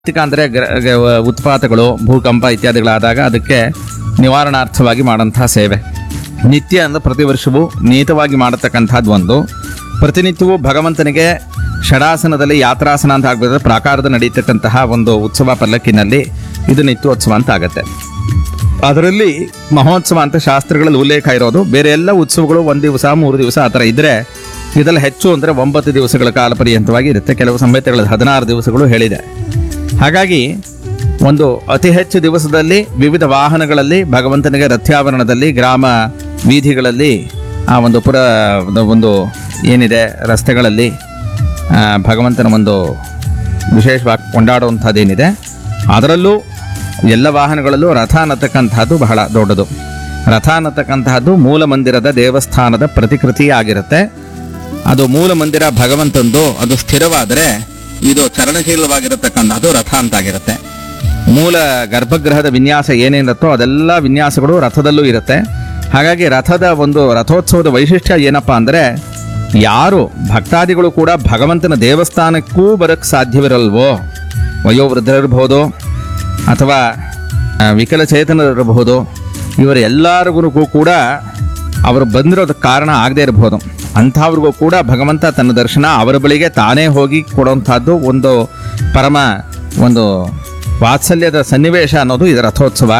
ಪ್ರಾಕೃತಿಕ ಅಂದರೆ ಉತ್ಪಾತಗಳು ಭೂಕಂಪ ಇತ್ಯಾದಿಗಳಾದಾಗ ಅದಕ್ಕೆ ನಿವಾರಣಾರ್ಥವಾಗಿ ಮಾಡುವಂತಹ ಸೇವೆ ನಿತ್ಯ ಅಂದರೆ ಪ್ರತಿ ವರ್ಷವೂ ನಿಯತವಾಗಿ ಮಾಡತಕ್ಕಂಥದ್ದು ಒಂದು ಪ್ರತಿನಿತ್ಯವೂ ಭಗವಂತನಿಗೆ ಷಡಾಸನದಲ್ಲಿ ಯಾತ್ರಾಸನ ಅಂತ ಆಗಬೇಕಾದ್ರೆ ಪ್ರಾಕಾರದ ನಡೀತಕ್ಕಂತಹ ಒಂದು ಉತ್ಸವ ಪಲ್ಲಕ್ಕಿನಲ್ಲಿ ಇದು ನಿತ್ಯೋತ್ಸವ ಅಂತ ಆಗತ್ತೆ ಅದರಲ್ಲಿ ಮಹೋತ್ಸವ ಅಂತ ಶಾಸ್ತ್ರಗಳಲ್ಲಿ ಉಲ್ಲೇಖ ಇರೋದು ಬೇರೆ ಎಲ್ಲ ಉತ್ಸವಗಳು ಒಂದು ದಿವಸ ಮೂರು ದಿವಸ ಆ ಥರ ಇದ್ರೆ ಇದೆಲ್ಲ ಹೆಚ್ಚು ಅಂದರೆ ಒಂಬತ್ತು ದಿವಸಗಳ ಕಾಲ ಪರ್ಯಂತವಾಗಿ ಇರುತ್ತೆ ಕೆಲವು ಸಂಹಿತೆಗಳಲ್ಲಿ ಹದಿನಾರು ದಿವಸಗಳು ಹೇಳಿದೆ ಹಾಗಾಗಿ ಒಂದು ಅತಿ ಹೆಚ್ಚು ದಿವಸದಲ್ಲಿ ವಿವಿಧ ವಾಹನಗಳಲ್ಲಿ ಭಗವಂತನಿಗೆ ರಥ್ಯಾವರಣದಲ್ಲಿ ಗ್ರಾಮ ಬೀದಿಗಳಲ್ಲಿ ಆ ಒಂದು ಪುರ ಒಂದು ಏನಿದೆ ರಸ್ತೆಗಳಲ್ಲಿ ಆ, ಭಗವಂತನ ಒಂದು ವಿಶೇಷವಾಗಿ ಕೊಂಡಾಡುವಂಥದ್ದೇನಿದೆ ಅದರಲ್ಲೂ ಎಲ್ಲ ವಾಹನಗಳಲ್ಲೂ ರಥ ಅನ್ನತಕ್ಕಂತಹದ್ದು ಬಹಳ ದೊಡ್ಡದು ರಥ ಅನ್ನತಕ್ಕಂತಹದ್ದು ಮೂಲ ಮಂದಿರದ ದೇವಸ್ಥಾನದ ಪ್ರತಿಕೃತಿ ಆಗಿರುತ್ತೆ ಅದು ಮೂಲ ಮಂದಿರ ಭಗವಂತಂದು ಅದು ಸ್ಥಿರವಾದರೆ ಇದು ಚಲನಶೀಲವಾಗಿರತಕ್ಕಂಥದ್ದು ರಥ ಅಂತಾಗಿರುತ್ತೆ ಮೂಲ ಗರ್ಭಗೃಹದ ವಿನ್ಯಾಸ ಏನೇನಿರುತ್ತೋ ಅದೆಲ್ಲ ವಿನ್ಯಾಸಗಳು ರಥದಲ್ಲೂ ಇರುತ್ತೆ ಹಾಗಾಗಿ ರಥದ ಒಂದು ರಥೋತ್ಸವದ ವೈಶಿಷ್ಟ್ಯ ಏನಪ್ಪಾ ಅಂದರೆ ಯಾರು ಭಕ್ತಾದಿಗಳು ಕೂಡ ಭಗವಂತನ ದೇವಸ್ಥಾನಕ್ಕೂ ಬರಕ್ಕೆ ಸಾಧ್ಯವಿರಲ್ವೋ ವಯೋವೃದ್ಧರಿರ್ಬೋದು ಅಥವಾ ಆ, ವಿಕಲಚೇತನರಿರಬಹುದು ಇವರೆಲ್ಲರಿಗೂ ಕೂಡ ಅವರು ಬಂದಿರೋದಕ್ಕೆ ಕಾರಣ ಆಗದೇ ಇರಬಹುದು ಅಂಥವ್ರಿಗೂ ಕೂಡ ಭಗವಂತ ತನ್ನ ದರ್ಶನ ಅವರ ಬಳಿಗೆ ತಾನೇ ಹೋಗಿ ಕೊಡುವಂಥದ್ದು ಒಂದು ಪರಮ ಒಂದು ವಾತ್ಸಲ್ಯದ ಸನ್ನಿವೇಶ ಅನ್ನೋದು ಇದರ ರಥೋತ್ಸವ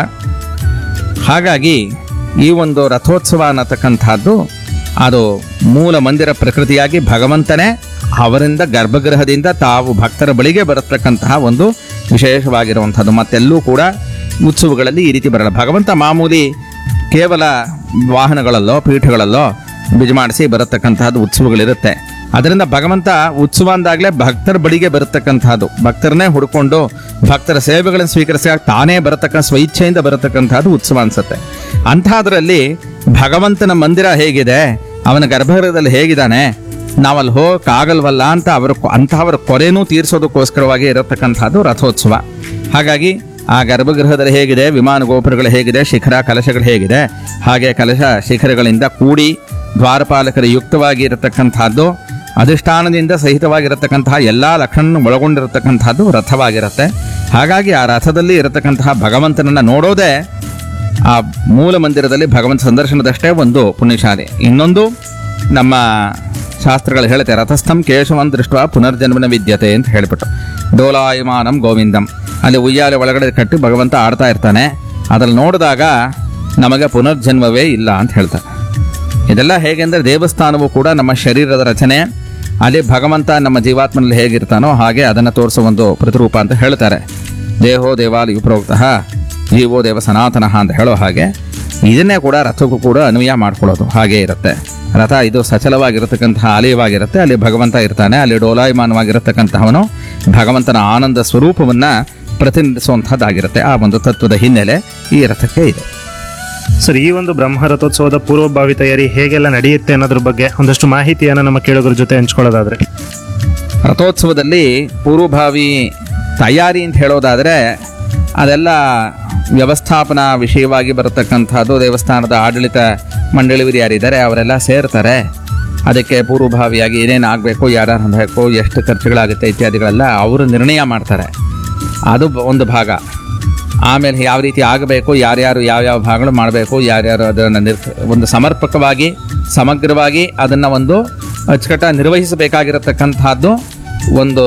ಹಾಗಾಗಿ ಈ ಒಂದು ರಥೋತ್ಸವ ಅನ್ನತಕ್ಕಂಥದ್ದು ಅದು ಮೂಲ ಮಂದಿರ ಪ್ರಕೃತಿಯಾಗಿ ಭಗವಂತನೇ ಅವರಿಂದ ಗರ್ಭಗೃಹದಿಂದ ತಾವು ಭಕ್ತರ ಬಳಿಗೆ ಬರತಕ್ಕಂತಹ ಒಂದು ವಿಶೇಷವಾಗಿರುವಂಥದ್ದು ಮತ್ತೆಲ್ಲೂ ಕೂಡ ಉತ್ಸವಗಳಲ್ಲಿ ಈ ರೀತಿ ಬರಲ್ಲ ಭಗವಂತ ಮಾಮೂಲಿ ಕೇವಲ ವಾಹನಗಳಲ್ಲೋ ಪೀಠಗಳಲ್ಲೋ ಬಿಜಮಾಡಿಸಿ ಬರತಕ್ಕಂತಹದ್ದು ಉತ್ಸವಗಳಿರುತ್ತೆ ಅದರಿಂದ ಭಗವಂತ ಉತ್ಸವ ಅಂದಾಗಲೇ ಭಕ್ತರ ಬಳಿಗೆ ಬರತಕ್ಕಂತಹದ್ದು ಭಕ್ತರನ್ನೇ ಹುಡ್ಕೊಂಡು ಭಕ್ತರ ಸೇವೆಗಳನ್ನು ಸ್ವೀಕರಿಸಿ ತಾನೇ ಬರತಕ್ಕ ಸ್ವಇಚ್ಛೆಯಿಂದ ಬರತಕ್ಕಂತಹದ್ದು ಉತ್ಸವ ಅನ್ಸುತ್ತೆ ಅಂಥದ್ರಲ್ಲಿ ಭಗವಂತನ ಮಂದಿರ ಹೇಗಿದೆ ಅವನ ಗರ್ಭಗೃಹದಲ್ಲಿ ಹೇಗಿದ್ದಾನೆ ನಾವಲ್ಲಿ ಹೋಗಕ್ಕಾಗಲ್ವಲ್ಲ ಅಂತ ಅವರ ಅಂತಹವರ ಕೊರೆನೂ ತೀರಿಸೋದಕ್ಕೋಸ್ಕರವಾಗಿ ಇರತಕ್ಕಂಥದ್ದು ರಥೋತ್ಸವ ಹಾಗಾಗಿ ಆ ಗರ್ಭಗೃಹದಲ್ಲಿ ಹೇಗಿದೆ ವಿಮಾನ ಗೋಪುರಗಳು ಹೇಗಿದೆ ಶಿಖರ ಕಲಶಗಳು ಹೇಗಿದೆ ಹಾಗೆ ಕಲಶ ಶಿಖರಗಳಿಂದ ಕೂಡಿ ದ್ವಾರಪಾಲಕರ ಯುಕ್ತವಾಗಿ ಇರತಕ್ಕಂಥದ್ದು ಅಧಿಷ್ಠಾನದಿಂದ ಸಹಿತವಾಗಿರತಕ್ಕಂತಹ ಎಲ್ಲ ಲಕ್ಷಣ ಒಳಗೊಂಡಿರತಕ್ಕಂಥದ್ದು ರಥವಾಗಿರುತ್ತೆ ಹಾಗಾಗಿ ಆ ರಥದಲ್ಲಿ ಇರತಕ್ಕಂತಹ ಭಗವಂತನನ್ನ ನೋಡೋದೇ ಆ ಮೂಲ ಮಂದಿರದಲ್ಲಿ ಭಗವಂತ ಸಂದರ್ಶನದಷ್ಟೇ ಒಂದು ಪುಣ್ಯಶಾಲಿ ಇನ್ನೊಂದು ನಮ್ಮ ಶಾಸ್ತ್ರಗಳು ಹೇಳುತ್ತೆ ರಥಸ್ಥಂ ಕೇಶವನ್ ದೃಷ್ಟ ಪುನರ್ಜನ್ಮನ ವಿದ್ಯತೆ ಅಂತ ಹೇಳಿಬಿಟ್ಟು ಡೋಲಾಯಮಾನಂ ಗೋವಿಂದಂ ಅಲ್ಲಿ ಉಯ್ಯಾಲೆ ಒಳಗಡೆ ಕಟ್ಟಿ ಭಗವಂತ ಆಡ್ತಾ ಇರ್ತಾನೆ ಅದ್ರಲ್ಲಿ ನೋಡಿದಾಗ ನಮಗೆ ಪುನರ್ಜನ್ಮವೇ ಇಲ್ಲ ಅಂತ ಹೇಳ್ತಾರೆ ಇದೆಲ್ಲ ಹೇಗೆ ಅಂದರೆ ದೇವಸ್ಥಾನವು ಕೂಡ ನಮ್ಮ ಶರೀರದ ರಚನೆ ಅಲ್ಲಿ ಭಗವಂತ ನಮ್ಮ ಜೀವಾತ್ಮನಲ್ಲಿ ಹೇಗಿರ್ತಾನೋ ಹಾಗೆ ಅದನ್ನು ತೋರಿಸೋ ಒಂದು ಪ್ರತಿರೂಪ ಅಂತ ಹೇಳ್ತಾರೆ ದೇಹೋ ದೇವಾಲಯ ಪ್ರೋಕ್ತಃ ಜೀವೋ ದೇವ ಸನಾತನಃ ಅಂತ ಹೇಳೋ ಹಾಗೆ ಇದನ್ನೇ ಕೂಡ ರಥಕ್ಕೂ ಕೂಡ ಅನ್ವಯ ಮಾಡ್ಕೊಳ್ಳೋದು ಹಾಗೆ ಇರುತ್ತೆ ರಥ ಇದು ಸಚಲವಾಗಿರತಕ್ಕಂತಹ ಆಲಯವಾಗಿರುತ್ತೆ ಅಲ್ಲಿ ಭಗವಂತ ಇರ್ತಾನೆ ಅಲ್ಲಿ ಡೋಲಾಯಮಾನವಾಗಿರತಕ್ಕಂತಹವನು ಭಗವಂತನ ಆನಂದ ಸ್ವರೂಪವನ್ನ ಪ್ರತಿನಿಧಿಸುವಂಥದ್ದಾಗಿರುತ್ತೆ ಆ ಒಂದು ತತ್ವದ ಹಿನ್ನೆಲೆ ಈ ರಥಕ್ಕೆ ಇದೆ ಸರ್ ಈ ಒಂದು ಬ್ರಹ್ಮ ರಥೋತ್ಸವದ ಪೂರ್ವಭಾವಿ ತಯಾರಿ ಹೇಗೆಲ್ಲ ನಡೆಯುತ್ತೆ ಅನ್ನೋದ್ರ ಬಗ್ಗೆ ಒಂದಷ್ಟು ಮಾಹಿತಿಯನ್ನು ನಮ್ಮ ಕೇಳುಗರ ಜೊತೆ ಹಂಚ್ಕೊಳ್ಳೋದಾದ್ರೆ ರಥೋತ್ಸವದಲ್ಲಿ ಪೂರ್ವಭಾವಿ ತಯಾರಿ ಅಂತ ಹೇಳೋದಾದರೆ ಅದೆಲ್ಲ ವ್ಯವಸ್ಥಾಪನಾ ವಿಷಯವಾಗಿ ಬರತಕ್ಕಂಥದ್ದು ದೇವಸ್ಥಾನದ ಆಡಳಿತ ಮಂಡಳಿವರು ಯಾರಿದ್ದಾರೆ ಅವರೆಲ್ಲ ಸೇರ್ತಾರೆ ಅದಕ್ಕೆ ಪೂರ್ವಭಾವಿಯಾಗಿ ಏನೇನು ಆಗಬೇಕು ಯಾರ್ಯಾರು ಬೇಕು ಎಷ್ಟು ಖರ್ಚುಗಳಾಗುತ್ತೆ ಇತ್ಯಾದಿಗಳೆಲ್ಲ ಅವರು ನಿರ್ಣಯ ಮಾಡ್ತಾರೆ ಅದು ಬ- ಒಂದು ಭಾಗ ಆಮೇಲೆ ಯಾವ ರೀತಿ ಆಗಬೇಕು ಯಾರ್ಯಾರು ಯಾವ್ಯಾವ ಭಾಗಗಳು ಮಾಡಬೇಕು ಯಾರ್ಯಾರು ಅದನ್ನು ನಿರ್ ಒಂದು ಸಮರ್ಪಕವಾಗಿ ಸಮಗ್ರವಾಗಿ ಅದನ್ನು ಒಂದು ಅಚ್ಚುಕಟ್ಟಾಗಿ ನಿರ್ವಹಿಸಬೇಕಾಗಿರತಕ್ಕಂಥದ್ದು ಒಂದು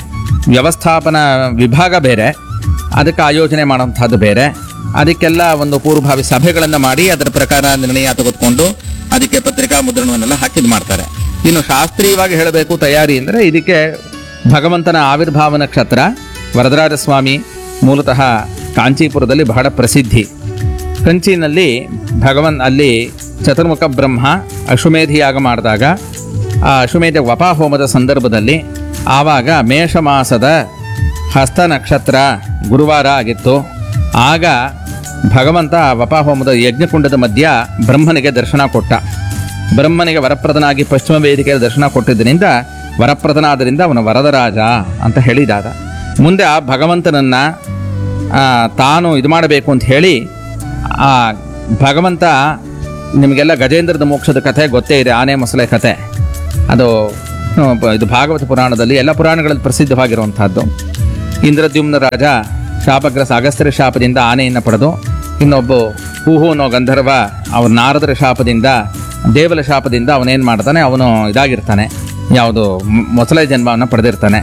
ವ್ಯವಸ್ಥಾಪನಾ ವಿಭಾಗ ಬೇರೆ ಅದಕ್ಕೆ ಆಯೋಜನೆ ಮಾಡುವಂಥದ್ದು ಬೇರೆ ಅದಕ್ಕೆಲ್ಲ ಒಂದು ಪೂರ್ವಭಾವಿ ಸಭೆಗಳನ್ನು ಮಾಡಿ ಅದರ ಪ್ರಕಾರ ನಿರ್ಣಯ ತೆಗೆದುಕೊಂಡು ಅದಕ್ಕೆ ಪತ್ರಿಕಾ ಮುದ್ರಣವನ್ನೆಲ್ಲ ಹಾಕಿದ್ ಮಾಡ್ತಾರೆ ಇನ್ನು ಶಾಸ್ತ್ರೀಯವಾಗಿ ಹೇಳಬೇಕು ತಯಾರಿ ಅಂದರೆ ಇದಕ್ಕೆ ಭಗವಂತನ ಆವಿರ್ಭಾವ ನಕ್ಷತ್ರ ವರದರಾಜ ಸ್ವಾಮಿ ಮೂಲತಃ ಕಾಂಚೀಪುರದಲ್ಲಿ ಬಹಳ ಪ್ರಸಿದ್ಧಿ ಕಂಚಿನಲ್ಲಿ ಭಗವನ್ ಅಲ್ಲಿ ಚತುರ್ಮುಖ ಬ್ರಹ್ಮ ಅಶ್ವಮೇಧಿಯಾಗ ಮಾಡಿದಾಗ ಆ ಅಶ್ವಮೇಧ ವಪಾಹೋಮದ ಸಂದರ್ಭದಲ್ಲಿ ಆವಾಗ ಮೇಷ ಮಾಸದ ಹಸ್ತ ನಕ್ಷತ್ರ ಗುರುವಾರ ಆಗಿತ್ತು ಆಗ ಭಗವಂತ ಆ ವಪಾಹೋಮದ ಯಜ್ಞಕುಂಡದ ಮಧ್ಯ ಬ್ರಹ್ಮನಿಗೆ ದರ್ಶನ ಕೊಟ್ಟ ಬ್ರಹ್ಮನಿಗೆ ವರಪ್ರದನಾಗಿ ಪಶ್ಚಿಮ ವೇದಿಕೆಯಲ್ಲಿ ದರ್ಶನ ಕೊಟ್ಟಿದ್ದರಿಂದ ವರಪ್ರದನಾದ್ದರಿಂದ ಅವನ ವರದರಾಜ ಅಂತ ಹೇಳಿದಾಗ ಮುಂದೆ ಆ ಭಗವಂತನನ್ನ ಆ, ತಾನು ಇದು ಮಾಡಬೇಕು ಅಂತ ಹೇಳಿ ಆ ಭಗವಂತ ನಿಮಗೆಲ್ಲ ಗಜೇಂದ್ರದ ಮೋಕ್ಷದ ಕಥೆ ಗೊತ್ತೇ ಇದೆ ಆನೆ ಮೊಸಳೆ ಕಥೆ ಅದು ಹ್ಮ್, ಬ- ಇದು ಭಾಗವತ ಪುರಾಣದಲ್ಲಿ ಎಲ್ಲ ಪುರಾಣಗಳಲ್ಲಿ ಪ್ರಸಿದ್ಧವಾಗಿರುವಂತಹದ್ದು ಇಂದ್ರದ್ಯುಮ್ನ ರಾಜ ಶಾಪಗ್ರಸ್ತ ಅಗಸ್ತ್ಯರ ಶಾಪದಿಂದ ಆನೆಯನ್ನು ಪಡೆದು ಇನ್ನೊಬ್ಬ ಹೂಹು ಅನ್ನೋ ಗಂಧರ್ವ ಅವ್ರ ನಾರದರ ಶಾಪದಿಂದ ದೇವಲ ಶಾಪದಿಂದ ಅವನೇನು ಮಾಡ್ತಾನೆ ಅವನು ಇದಾಗಿರ್ತಾನೆ ಯಾವುದು ಮ್- ಮೊಸಳೆ ಜನ್ಮವನ್ನು ಪಡೆದಿರ್ತಾನೆ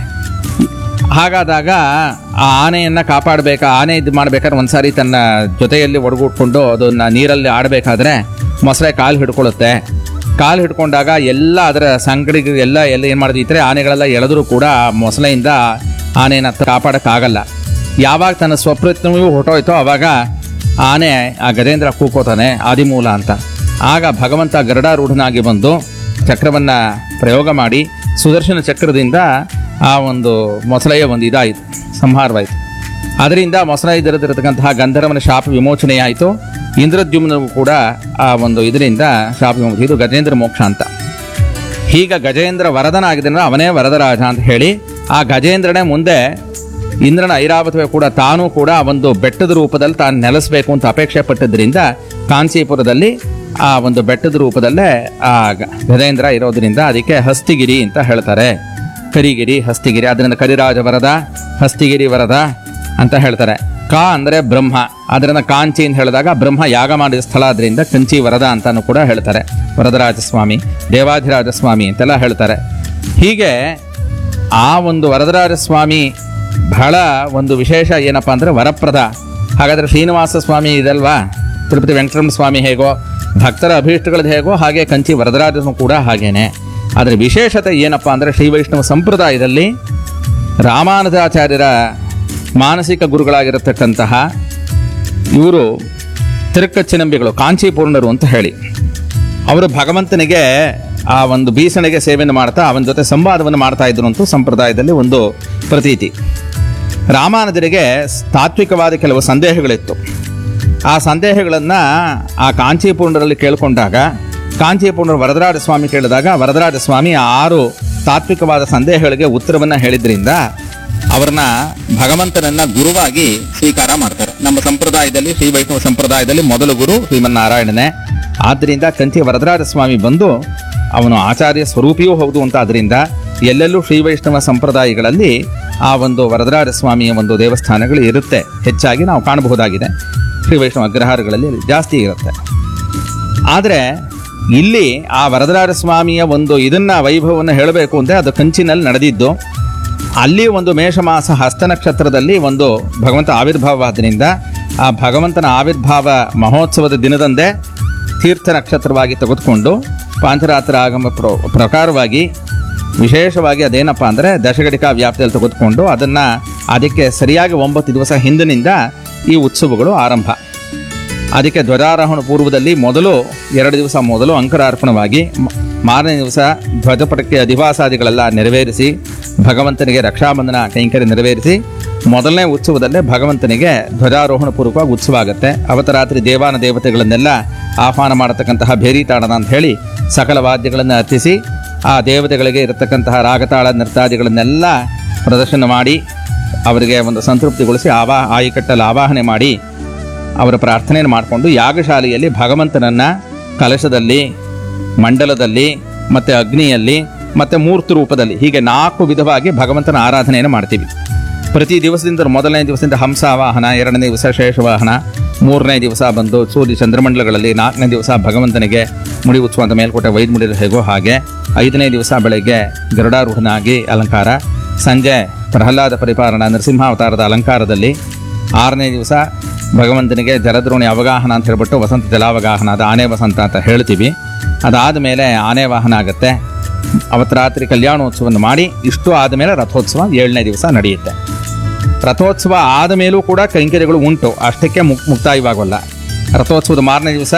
ಹಾಗಾದಾಗ ಆ ಆನೆಯನ್ನು ಕಾಪಾಡಬೇಕು ಆನೆ ಇದು ಮಾಡ್ಬೇಕಾದ್ರೆ ಒಂದ್ಸಾರಿ ತನ್ನ ಜೊತೆಯಲ್ಲಿ ಒಡಗೂಡ್ಕೊಂಡು ಅದನ್ನ ನೀರಲ್ಲಿ ಆಡಬೇಕಾದ್ರೆ ಮೊಸಳೆ ಕಾಲು ಹಿಡ್ಕೊಳ್ಳುತ್ತೆ ಕಾಲು ಹಿಡ್ಕೊಂಡಾಗ ಎಲ್ಲ ಅದರ ಸಂಗಡಿಗೆ ಎಲ್ಲ ಎಲ್ಲ ಏನು ಮಾಡಿದ್ರೆ ಆನೆಗಳೆಲ್ಲ ಎಳೆದರೂ ಕೂಡ ಆ ಮೊಸಳೆಯಿಂದ ಆನೆಯನ್ನು ಕಾಪಾಡೋಕ್ಕಾಗಲ್ಲ ಯಾವಾಗ ತನ್ನ ಸ್ವಪ್ರಯತ್ನವೂ ಹೊಟ್ಟೋಯ್ತೋ ಅವಾಗ ಆನೆ ಆ ಗಜೇಂದ್ರ ಕೂಕೋತಾನೆ ಆದಿಮೂಲ ಅಂತ ಆಗ ಭಗವಂತ ಗರುಡಾರೂಢನಾಗಿ ಬಂದು ಚಕ್ರವನ್ನು ಪ್ರಯೋಗ ಮಾಡಿ ಸುದರ್ಶನ ಚಕ್ರದಿಂದ ಆ ಒಂದು ಮೊಸಳೆಯ ಒಂದು ಇದಾಯಿತು ಸಂಹಾರವಾಯಿತು ಅದರಿಂದ ಮೊಸಳೆ ಇದರದಿರತಕ್ಕಂತಹ ಗಂಧರ್ವನ ಶಾಪ ವಿಮೋಚನೆಯಾಯಿತು ಇಂದ್ರದ್ಯುಮ್ನವು ಕೂಡ ಆ ಒಂದು ಇದರಿಂದ ಶಾಪ ವಿಮೋಚನೆ ಇದು ಗಜೇಂದ್ರ ಮೋಕ್ಷ ಅಂತ ಈಗ ಗಜೇಂದ್ರ ವರದನಾಗಿದ್ದರಿಂದ ಅವನೇ ವರದರಾಜ ಅಂತ ಹೇಳಿ ಆ ಗಜೇಂದ್ರನೇ ಮುಂದೆ ಇಂದ್ರನ ಐರಾವತವೇ ಕೂಡ ತಾನೂ ಕೂಡ ಒಂದು ಬೆಟ್ಟದ ರೂಪದಲ್ಲಿ ತಾನು ನೆಲೆಸಬೇಕು ಅಂತ ಅಪೇಕ್ಷೆ ಪಟ್ಟಿದ್ದರಿಂದ ಕಾಂಚೀಪುರದಲ್ಲಿ ಆ ಒಂದು ಬೆಟ್ಟದ ರೂಪದಲ್ಲೇ ಆ ಗ- ಗಜೇಂದ್ರ ಇರೋದ್ರಿಂದ ಅದಕ್ಕೆ ಹಸ್ತಿಗಿರಿ ಅಂತ ಹೇಳ್ತಾರೆ ಕರಿಗಿರಿ ಹಸ್ತಿಗಿರಿ ಅದರಿಂದ ಕರಿರಾಜ ವರದ ಹಸ್ತಿಗಿರಿ ವರದ ಅಂತ ಹೇಳ್ತಾರೆ ಕಾ ಅಂದರೆ ಬ್ರಹ್ಮ ಅದರಿಂದ ಕಾಂಚಿ ಅಂತ ಹೇಳಿದಾಗ ಬ್ರಹ್ಮ ಯಾಗ ಮಾಡಿದ ಸ್ಥಳ ಅದರಿಂದ ಕಂಚಿ ವರದ ಅಂತಾನು ಕೂಡ ಹೇಳ್ತಾರೆ ವರದರಾಜ ಸ್ವಾಮಿ ದೇವಾಧಿರಾಜ ಸ್ವಾಮಿ ಅಂತೆಲ್ಲ ಹೇಳ್ತಾರೆ ಹೀಗೆ ಆ ಒಂದು ವರದರಾಜ ಸ್ವಾಮಿ ಬಹಳ ಒಂದು ವಿಶೇಷ ಏನಪ್ಪ ಅಂದರೆ ವರಪ್ರದ ಹಾಗಾದರೆ ಶ್ರೀನಿವಾಸ ಸ್ವಾಮಿ ಇದಲ್ವಾ ತಿರುಪತಿ ವೆಂಕಟರಮಣ ಸ್ವಾಮಿ ಹೇಗೋ ಭಕ್ತರ ಅಭೀಷ್ಟಗಳದ್ದು ಹೇಗೋ ಹಾಗೆ ಕಂಚಿ ವರದರಾಜನು ಕೂಡ ಹಾಗೇನೆ ಅದರ ವಿಶೇಷತೆ ಏನಪ್ಪ ಅಂದರೆ ಶ್ರೀ ವೈಷ್ಣವ ಸಂಪ್ರದಾಯದಲ್ಲಿ ರಾಮಾನುಜಾಚಾರ್ಯರ ಮಾನಸಿಕ ಗುರುಗಳಾಗಿರತಕ್ಕಂತಹ ಇವರು ತಿರುಕಚ್ಚಿನಂಬಿಗಳು ಕಾಂಚೀಪೂರ್ಣರು ಅಂತ ಹೇಳಿ ಅವರು ಭಗವಂತನಿಗೆ ಆ ಒಂದು ಬೀಸಣಿಗೆ ಸೇವೆಯನ್ನು ಮಾಡ್ತಾ ಅವನ ಜೊತೆ ಸಂವಾದವನ್ನು ಮಾಡ್ತಾ ಇದ್ರು ಅಂತೂ ಸಂಪ್ರದಾಯದಲ್ಲಿ ಒಂದು ಪ್ರತೀತಿ ರಾಮಾನುಜರಿಗೆ ತಾತ್ವಿಕವಾದ ಕೆಲವು ಸಂದೇಹಗಳಿತ್ತು ಆ ಸಂದೇಹಗಳನ್ನು ಆ ಕಾಂಚೀಪೂರ್ಣರಲ್ಲಿ ಕೇಳಿಕೊಂಡಾಗ ಕಾಂಚೀಪೂರ್ಣರ ವರದರಾಜ ಸ್ವಾಮಿ ಕೇಳಿದಾಗ ವರದರಾಜ ಸ್ವಾಮಿ ಆ ಆರು ತಾತ್ವಿಕವಾದ ಸಂದೇಹಗಳಿಗೆ ಉತ್ತರವನ್ನು ಹೇಳಿದ್ರಿಂದ ಅವ್ರನ್ನ ಭಗವಂತನನ್ನ ಗುರುವಾಗಿ ಸ್ವೀಕಾರ ಮಾಡ್ತಾರೆ ನಮ್ಮ ಸಂಪ್ರದಾಯದಲ್ಲಿ ಶ್ರೀ ವೈಷ್ಣವ ಸಂಪ್ರದಾಯದಲ್ಲಿ ಮೊದಲು ಗುರು ಶ್ರೀಮನ್ನಾರಾಯಣನೇ ಆದ್ದರಿಂದ ಕಂಚಿ ವರದರಾಜ ಸ್ವಾಮಿ ಬಂದು ಅವನು ಆಚಾರ್ಯ ಸ್ವರೂಪಿಯೂ ಹೌದು ಅಂತ ಅದರಿಂದ ಎಲ್ಲೆಲ್ಲೂ ಶ್ರೀ ವೈಷ್ಣವ ಸಂಪ್ರದಾಯಗಳಲ್ಲಿ ಆ ಒಂದು ವರದರಾಜ ಸ್ವಾಮಿಯ ಒಂದು ದೇವಸ್ಥಾನಗಳು ಇರುತ್ತೆ ಹೆಚ್ಚಾಗಿ ನಾವು ಕಾಣಬಹುದಾಗಿದೆ ಶ್ರೀ ವೈಷ್ಣವ ಅಗ್ರಹಾರಗಳಲ್ಲಿ ಜಾಸ್ತಿ ಇರುತ್ತೆ ಆದರೆ ಇಲ್ಲಿ ಆ ವರದರಾಜ ಸ್ವಾಮಿಯ ಒಂದು ಇದನ್ನ ವೈಭವವನ್ನು ಹೇಳಬೇಕು ಅಂದರೆ ಅದು ಕಂಚಿನಲ್ಲಿ ನಡೆದಿದ್ದು ಅಲ್ಲಿ ಒಂದು ಮೇಷಮಾಸ ಹಸ್ತ ನಕ್ಷತ್ರದಲ್ಲಿ ಒಂದು ಭಗವಂತ ಆವಿರ್ಭಾವವಾದ್ದರಿಂದ ಆ ಭಗವಂತನ ಆವಿರ್ಭಾವ ಮಹೋತ್ಸವದ ದಿನದಂದೇ ತೀರ್ಥ ನಕ್ಷತ್ರವಾಗಿ ತೆಗೆದುಕೊಂಡು ಪಾಂಚರಾತ್ರ ಆಗಮ ಪ್ರ ಪ್ರಕಾರವಾಗಿ ವಿಶೇಷವಾಗಿ ಅದೇನಪ್ಪ ಅಂದರೆ ದಶಗಡಿಕಾ ವ್ಯಾಪ್ತಿಯಲ್ಲಿ ತೆಗೆದುಕೊಂಡು ಅದನ್ನು ಅದಕ್ಕೆ ಸರಿಯಾಗಿ ಒಂಬತ್ತು ದಿವಸ ಹಿಂದಿನಿಂದ ಈ ಉತ್ಸವಗಳು ಆರಂಭ ಅದಕ್ಕೆ ಧ್ವಜಾರೋಹಣ ಪೂರ್ವದಲ್ಲಿ ಮೊದಲು ಎರಡು ದಿವಸ ಮೊದಲು ಅಂಕರಾರ್ಪಣವಾಗಿ ಮ- ಮಾರನೇ ದಿವಸ ಧ್ವಜಪಟಕ್ಕೆ ಅಧಿವಾಸಾದಿಗಳೆಲ್ಲ ನೆರವೇರಿಸಿ ಭಗವಂತನಿಗೆ ರಕ್ಷಾಬಂಧನ ಕೈಂಕರ್ಯ ನೆರವೇರಿಸಿ ಮೊದಲನೇ ಉತ್ಸವದಲ್ಲೇ ಭಗವಂತನಿಗೆ ಧ್ವಜಾರೋಹಣ ಪೂರ್ವಕವಾಗಿ ಉತ್ಸವ ಆಗುತ್ತೆ ಅವತರಾತ್ರಿ ದೇವಾನ ದೇವತೆಗಳನ್ನೆಲ್ಲ ಆಹ್ವಾನ ಮಾಡತಕ್ಕಂತಹ ಭೇರಿ ತಾಡನ ಅಂತ ಹೇಳಿ ಸಕಲ ವಾದ್ಯಗಳನ್ನು ಅರ್ಪಿಸಿ ಆ ದೇವತೆಗಳಿಗೆ ಇರತಕ್ಕಂತಹ ರಾಗತಾಳ ನೃತ್ಯಾದಿಗಳನ್ನೆಲ್ಲ ಪ್ರದರ್ಶನ ಮಾಡಿ ಅವರಿಗೆ ಒಂದು ಸಂತೃಪ್ತಿಗೊಳಿಸಿ ಆವಾ ಆಯಿಕಟ್ಟಲ್ಲಿ ಆವಾಹನೆ ಮಾಡಿ ಅವರ ಪ್ರಾರ್ಥನೆಯನ್ನು ಮಾಡಿಕೊಂಡು ಯಾಗಶಾಲೆಯಲ್ಲಿ ಭಗವಂತನನ್ನ ಕಲಶದಲ್ಲಿ ಮಂಡಲದಲ್ಲಿ ಮತ್ತು ಅಗ್ನಿಯಲ್ಲಿ ಮತ್ತು ಮೂರ್ತಿ ರೂಪದಲ್ಲಿ ಹೀಗೆ ನಾಲ್ಕು ವಿಧವಾಗಿ ಭಗವಂತನ ಆರಾಧನೆಯನ್ನು ಮಾಡ್ತೀವಿ ಪ್ರತಿ ದಿವಸದಿಂದ ಮೊದಲನೇ ದಿವಸದಿಂದ ಹಂಸಾವಾಹನ ಎರಡನೇ ದಿವಸ ಶೇಷವಾಹನ ಮೂರನೇ ದಿವಸ ಬಂದು ಸೂರ್ಯ ಚಂದ್ರಮಂಡಲಗಳಲ್ಲಿ ನಾಲ್ಕನೇ ದಿವಸ ಭಗವಂತನಿಗೆ ಮುಡಿ ಉತ್ಸವ ಅಂತ ಮೇಲ್ಕೋಟೆ ವೈದ್ಯಮುಡಿದ ಹೇಗೋ ಹಾಗೆ ಐದನೇ ದಿವಸ ಬೆಳಗ್ಗೆ ಗರುಡಾರೂಢನಾಗಿ ಅಲಂಕಾರ ಸಂಜೆ ಪ್ರಹ್ಲಾದ ಪರಿಪಾಲನ ನರಸಿಂಹಾವತಾರದ ಅಲಂಕಾರದಲ್ಲಿ ಆರನೇ ದಿವಸ ಭಗವಂತನಿಗೆ ಜಲದ್ರೋಣಿ ಅವಗಾಹನ ಅಂತ ಹೇಳ್ಬಿಟ್ಟು ವಸಂತ ಜಲಾವಗಾಹನ ಅದು ಆನೆ ವಸಂತ ಅಂತ ಹೇಳ್ತೀವಿ ಅದಾದ ಮೇಲೆ ಆನೆ ವಾಹನ ಆಗುತ್ತೆ ಅವತ್ತು ರಾತ್ರಿ ಕಲ್ಯಾಣೋತ್ಸವವನ್ನು ಮಾಡಿ ಇಷ್ಟು ಆದಮೇಲೆ ರಥೋತ್ಸವ ಏಳನೇ ದಿವಸ ನಡೆಯುತ್ತೆ ರಥೋತ್ಸವ ಆದ ಮೇಲೂ ಕೂಡ ಕೈಂಕರ್ಯಗಳು ಉಂಟು ಅಷ್ಟಕ್ಕೆ ಮುಕ್ ಮುಕ್ತಾಯವಾಗಲ್ಲ ರಥೋತ್ಸವದ ಮಾರನೇ ದಿವಸ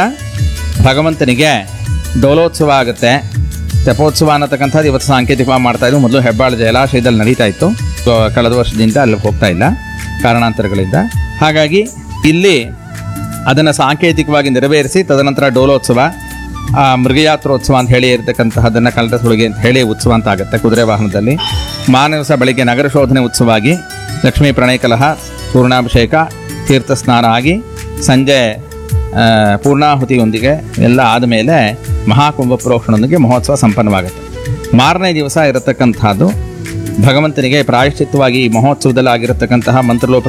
ಭಗವಂತನಿಗೆ ಡೋಲೋತ್ಸವ ಆಗುತ್ತೆ ತೆಪೋತ್ಸವ ಅನ್ನತಕ್ಕಂಥದ್ದು ಇವತ್ತು ಸಾಂಕೇತಿಕವಾಗಿ ಮಾಡ್ತಾ ಇದ್ದು ಮೊದಲು ಹೆಬ್ಬಾಳ ಜಲಾಶಯದಲ್ಲಿ ನಡೀತಾ ಇತ್ತು ಸೊ, ಕಳೆದ ವರ್ಷದಿಂದ ಅಲ್ಲಿ ಹೋಗ್ತಾ ಇಲ್ಲ ಕಾರಣಾಂತರಗಳಿಂದ ಹಾಗಾಗಿ ಇಲ್ಲಿ ಅದನ್ನು ಸಾಂಕೇತಿಕವಾಗಿ ನೆರವೇರಿಸಿ ತದನಂತರ ಡೋಲೋತ್ಸವ ಆ, ಮೃಗಯಾತ್ರೋತ್ಸವ ಅಂತ ಹೇಳಿ ಇರತಕ್ಕಂತಹದನ್ನು ಕಲಟ ಸುಳಿಗೆ ಅಂತ ಹೇಳಿ ಉತ್ಸವ ಅಂತ ಆಗುತ್ತೆ ಕುದುರೆ ವಾಹನದಲ್ಲಿ ಮಾರನೇ ದಿವಸ ಬೆಳಿಗ್ಗೆ ನಗರ ಶೋಧನೆ ಉತ್ಸವವಾಗಿ ಲಕ್ಷ್ಮೀ ಪ್ರಣಯ ಕಲಹ ಪೂರ್ಣಾಭಿಷೇಕ ತೀರ್ಥ ಸ್ನಾನ ಆಗಿ ಸಂಜೆ ಆ, ಪೂರ್ಣಾಹುತಿಯೊಂದಿಗೆ ಎಲ್ಲ ಆದಮೇಲೆ ಮಹಾಕುಂಭ ಪ್ರೋಕ್ಷಣದೊಂದಿಗೆ ಮಹೋತ್ಸವ ಸಂಪನ್ನವಾಗುತ್ತೆ ಮಾರನೇ ದಿವಸ ಇರತಕ್ಕಂಥದ್ದು ಭಗವಂತನಿಗೆ ಪ್ರಾಯಶ್ಚಿತ್ತವಾಗಿ ಈ ಮಹೋತ್ಸವದಲ್ಲಿ ಆಗಿರತಕ್ಕಂತಹ ಮಂತ್ರಲೋಪ